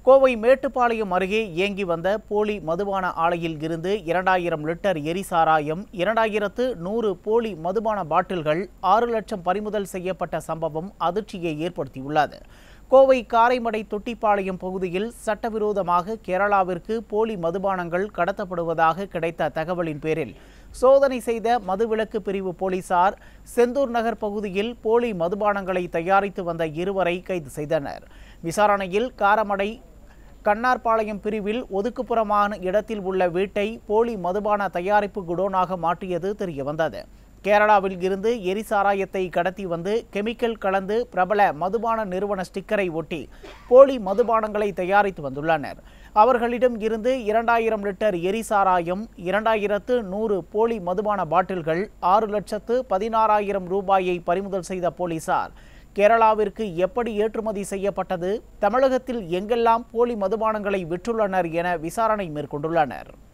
கோவை மேட்டுப்பாளையம் அருகே இயங்கி வந்த போலி மதுபான ஆலையில் இருந்து இரண்டாயிரம் லிட்டர் எரிசாராயம் இரண்டாயிரத்து நூறு போலி மதுபான பாட்டில்கள் ஆறு லட்சம் பறிமுதல் செய்யப்பட்ட சம்பவம் அதிர்ச்சியை ஏற்படுத்தியுள்ளது கோவை காரைமடை தொட்டிப்பாளையம் பகுதியில் சட்டவிரோதமாக கேரளாவிற்கு போலி மதுபானங்கள் கடத்தப்படுவதாக கிடைத்த தகவலின் பேரில் சோதனை செய்த மதுவிலக்கு பிரிவு போலீசார் செந்தூர் நகர் பகுதியில் போலி மதுபானங்களை தயாரித்து வந்த இருவரை கைது செய்தனர் விசாரணையில் காரமடை கண்ணார்பாளையம் பிரிவில் ஒதுக்குப்புறமான இடத்தில் உள்ள வீட்டை போலி மதுபான தயாரிப்பு குடோனாக மாற்றியது தெரியவந்தது கேரளாவில் இருந்து எரிசாராயத்தை கடத்தி வந்து கெமிக்கல் கலந்து பிரபல மதுபான நிறுவன ஸ்டிக்கரை ஒட்டி போலி மதுபானங்களை தயாரித்து வந்துள்ளனர் அவர்களிடம் இருந்து இரண்டாயிரம் லிட்டர் எரிசாராயம் இரண்டாயிரத்து நூறு போலி மதுபான பாட்டில்கள் ஆறு லட்சத்து பதினாறாயிரம் ரூபாயை பறிமுதல் செய்த போலீசார் கேரளாவிற்கு எப்படி ஏற்றுமதி செய்யப்பட்டது தமிழகத்தில் எங்கெல்லாம் போலி மதுபானங்களை விற்றுள்ளனர் என விசாரணை மேற்கொண்டுள்ளனர்